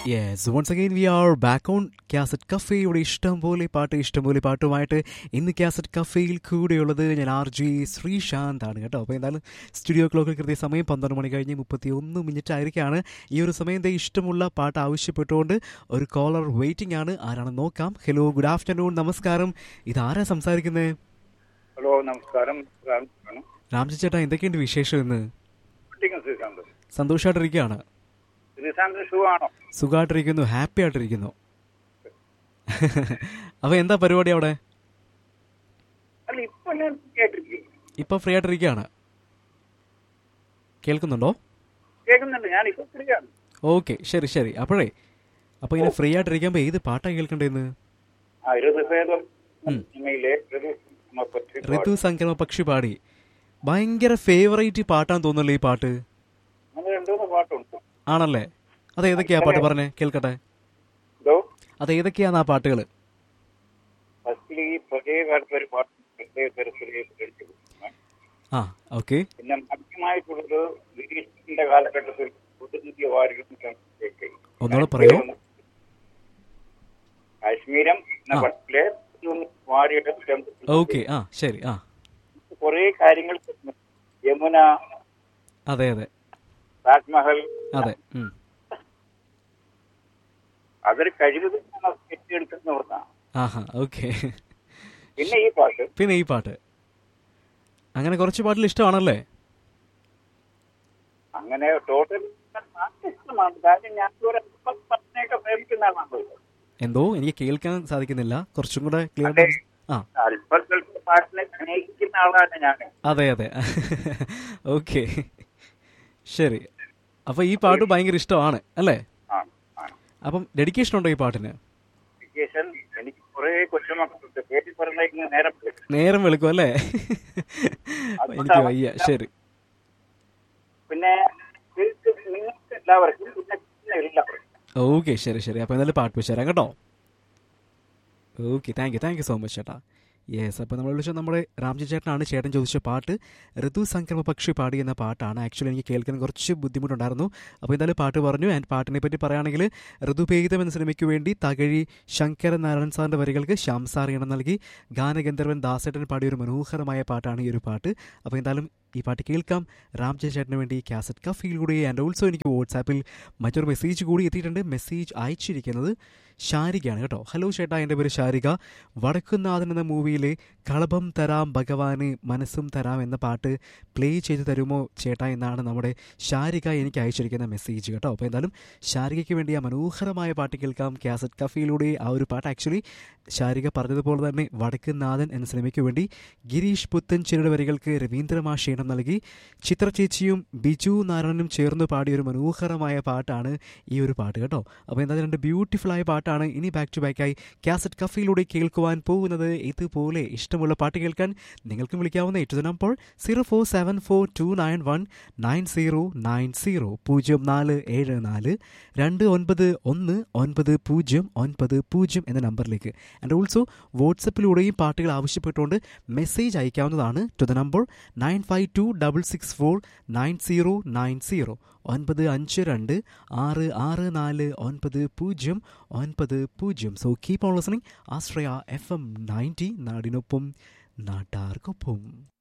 Yes once again we are back on cassette കഫേയുടെ ഇഷ്ടം പോലെ പാട്ട് ഇഷ്ടം പോലെ പാട്ടുമായിട്ട് ഇന്ന് കാസറ്റ് കഫേയിൽ കൂടെയുള്ളത് ഞാൻ ആർ ജി ശ്രീശാന്ത് ആണ് കേട്ടോ അപ്പോൾ എന്തായാലും സ്റ്റുഡിയോ ക്ലോക്കിൽ കൃത്യ സമയം പന്ത്രണ്ട് മണി കഴിഞ്ഞ് മുപ്പത്തി ഒന്ന് മിനിറ്റ് ആയിരിക്കാണ് ഈ ഒരു സമയം ദേ ഇഷ്ടമുള്ള പാട്ട് ആവശ്യപ്പെട്ടുകൊണ്ട് ഒരു കോളർ വെയിറ്റിംഗ് ആണ് ആരാണെന്ന് നോക്കാം ഹലോ ഗുഡ് ആഫ്റ്റർനൂൺ നമസ്കാരം ഇതാരാ സംസാരിക്കുന്നത് ഹലോ നമസ്കാരം രാമകൃഷ്ണനാണ്. രാംജി ചേട്ടാ എന്തൊക്കെയുണ്ട് വിശേഷം ഇന്ന് കുട്ടിക്കും ശ്രീശാന്ത് സന്തോഷമായിട്ടിരിക്കുകയാണ് ശ്രീശാന്ത് ഷൂ ആണോ സുഖമായിട്ടിരിക്കുന്നു ഹാപ്പി ആയിട്ടിരിക്കുന്നു അപ്പോൾ എന്താ പരിപാടി അവിടെ അല്ല ഇപ്പൊ ഞാൻ കേട്ടിരിക്കും ഇപ്പൊ ഫ്രീ ആയിട്ടിരിക്കുകയാണ് കേൾക്കുന്നുണ്ടോ കേൾക്കുന്നുണ്ട് ഞാൻ ഇപ്പൊ ഫ്രീയാണ് ഓക്കെ ശരി ശരി അപ്പോഴേ അപ്പോൾ ഇങ്ങനെ ഫ്രീ ആയിട്ടിരിക്കുമ്പോൾ ഏത് പാട്ടാണ് കേൾക്കേണ്ടതെന്ന് ആ ഋതുഭേദം സിനിമയിലെ ഋതു പറ്റി ഋതു സംക്രമ പക്ഷി പാടി ഭയങ്കര ഫേവറേറ്റ് പാട്ടാന്ന് തോന്നുന്നല്ലോ ഈ പാട്ട് അങ്ങനെ രണ്ടുമൂന്ന് പാട്ടുണ്ട് ആണല്ലേ അത് ഏതൊക്കെയാ പാട്ട് പറഞ്ഞേ കേൾക്കട്ടെ ഇതോ അത് ഏതൊക്കെയാണ് ആ പാട്ടുകൾ ഫസ്റ്റിൽ ഈ പഴയ കാലത്ത് ഒരു പാട്ട് പ്രത്യേക തരത്തിലേക്ക് പഠിച്ചു ആ ഓക്കെ പിന്നെ മധ്യമായിട്ടുള്ളത് ഗിരീഷിന്റെ കാലഘട്ടത്തിൽ പൊതുനിധി വാരികളും ഒന്നുകൂടെ പറയൂ കാശ്മീരം എന്ന ആ. പട്ടിലെ വാരിയുടെ ഓക്കെ ആ ശരി ആ കുറെ കാര്യങ്ങൾ യമുന അതെ അതെ താജ്മഹൽ അതെ ഉം. അതൊരു കഴിവ് തന്നെയാണ് കെട്ടിയെടുക്കുന്നവർക്കാണ് ആഹാ ഓക്കെ പിന്നെ ഈ പാട്ട് പിന്നെ ഈ പാട്ട് അങ്ങനെ കുറച്ച് പാട്ടിൽ ഇഷ്ടമാണല്ലേ അങ്ങനെ ടോട്ടൽ ഇഷ്ടമാണ് കാര്യം ഞാൻ ഇതുവരെ പത്തിനെയൊക്കെ പ്രേമിക്കുന്ന ആളാണ് എന്തോ എനിക്ക് കേൾക്കാൻ സാധിക്കുന്നില്ല കുറച്ചും കൂടെ ക്ലിയർ അതെ. ആ അല്പം സ്വല്പം പാട്ടിനെ സ്നേഹിക്കുന്ന ആളാണ് ഞാൻ അതെ അതെ ഓക്കെ ശരി അപ്പൊ ഈ പാട്ട് ഭയങ്കര ഇഷ്ടമാണ് അല്ലേ ആണ് ആണ് അപ്പം ഡെഡിക്കേഷൻ ഉണ്ടോ ഈ പാട്ടിന് എഡ്യൂക്കേഷൻ എനിക്ക് കുറെ കൊച്ചുമക്കളുണ്ട് പേര് പറഞ്ഞേക്കുന്ന നേരം വിളിക്കും. നേരം വെളുക്കും അല്ലേ എനിക്ക് വയ്യ ശരി പിന്നെ നിങ്ങൾക്ക് നിങ്ങൾക്ക് എല്ലാവർക്കും പിന്നെ പിന്നെ എല്ലാവർക്കും ഓക്കെ ശരി ശരി അപ്പോൾ എന്തായാലും പാട്ട് വെച്ച് തരാം കേട്ടോ okay thank you thank you so much ചേട്ടാ യെസ് അപ്പോൾ നമ്മൾ വിളിച്ച നമ്മുടെ രാംജി ചേട്ടനാണ് ചേട്ടൻ ചോദിച്ച പാട്ട് ഋതു സംക്രമ പക്ഷി പാടി എന്ന പാട്ടാണ് ആക്ച്വലി എനിക്ക് കേൾക്കാൻ കുറച്ച് ബുദ്ധിമുട്ടുണ്ടായിരുന്നു അപ്പോൾ എന്തായാലും പാട്ട് പറഞ്ഞു ആൻഡ് പാട്ടിനെ പറ്റി പറയുകയാണെങ്കിൽ ഋതുഭേദം എന്ന സിനിമയ്ക്ക് വേണ്ടി തകഴി ശങ്കരൻ നാരായണൻ സാറിൻ്റെ വരികൾക്ക് ശ്യാം സാർ ഇണം നൽകി ഗാനഗന്ധർവൻ ദാസേട്ടൻ പാടിയ ഒരു മനോഹരമായ പാട്ടാണ് ഈ ഒരു പാട്ട് അപ്പോൾ എന്തായാലും ഈ പാട്ട് കേൾക്കാം രാംജി ചേട്ടന് വേണ്ടി കാസറ്റ് കഫയിലൂടെ ആൻഡ് ഓൾസോ എനിക്ക് വാട്സാപ്പിൽ മറ്റൊരു മെസ്സേജ് കൂടി എത്തിയിട്ടുണ്ട് മെസ്സേജ് അയച്ചിരിക്കുന്നത് ഷാരികയാണ് കേട്ടോ ഹലോ ചേട്ടാ എൻ്റെ പേര് ഷാരിക വടക്കുന്നാഥൻ എന്ന മൂവിയിലെ കളഭം തരാം ഭഗവാന് മനസ്സും തരാം എന്ന പാട്ട് പ്ലേ ചെയ്ത് തരുമോ ചേട്ടാ എന്നാണ് നമ്മുടെ ഷാരിക എനിക്ക് അയച്ചിരിക്കുന്ന മെസ്സേജ് കേട്ടോ അപ്പോൾ എന്തായാലും ഷാരികയ്ക്ക് വേണ്ടി ആ മനോഹരമായ പാട്ട് കേൾക്കാം കാസറ്റ് കഫയിലൂടെ ആ ഒരു പാട്ട് ആക്ച്വലി ഷാരിക പറഞ്ഞതുപോലെ തന്നെ വടക്കുന്നാഥൻ എന്ന സിനിമയ്ക്ക് വേണ്ടി ഗിരീഷ് പുത്തൻചേരിയുടെ വരികൾക്ക് രവീന്ദ്രമാഷ് ഈണം നൽകി ചിത്ര ചേച്ചിയും ബിജു നാരായണനും ചേർന്ന് പാടിയ ഒരു മനോഹരമായ പാട്ടാണ് ഈ ഒരു പാട്ട് കേട്ടോ അപ്പോൾ എന്തായാലും രണ്ട് ബ്യൂട്ടിഫുൾ ആയ പാട്ടാണ് ഇനി ബാക്ക് ടു ബാക്കായി കാസറ്റ് കഫയിലൂടെ കേൾക്കുവാൻ പോകുന്നത് ഇതുപോലെ ഇഷ്ടമുള്ള പാട്ട് കേൾക്കാൻ നിങ്ങൾക്കും വിളിക്കാവുന്ന ഏറ്റവും number zero four seven four two nine one nine zero nine zero പൂജ്യം നാല് ഏഴ് നാല് രണ്ട് ഒൻപത് ഒന്ന് ഒൻപത് പൂജ്യം ഒൻപത് പൂജ്യം എന്ന നമ്പറിലേക്ക് ആൻഡ് ഓൾസോ വാട്സപ്പിലൂടെയും പാട്ടുകൾ ആവശ്യപ്പെട്ടുകൊണ്ട് മെസ്സേജ് അയക്കാവുന്നതാണ് to the number nine five two double six four nine zero nine zero ഒൻപത് അഞ്ച് രണ്ട് ആറ് ആറ് നാല് ഒൻപത് പൂജ്യം ഒൻപത് പൂജ്യം so keep on listening Ashraya F M ninety നാടിനൊപ്പം നാട്ടാർക്കൊപ്പം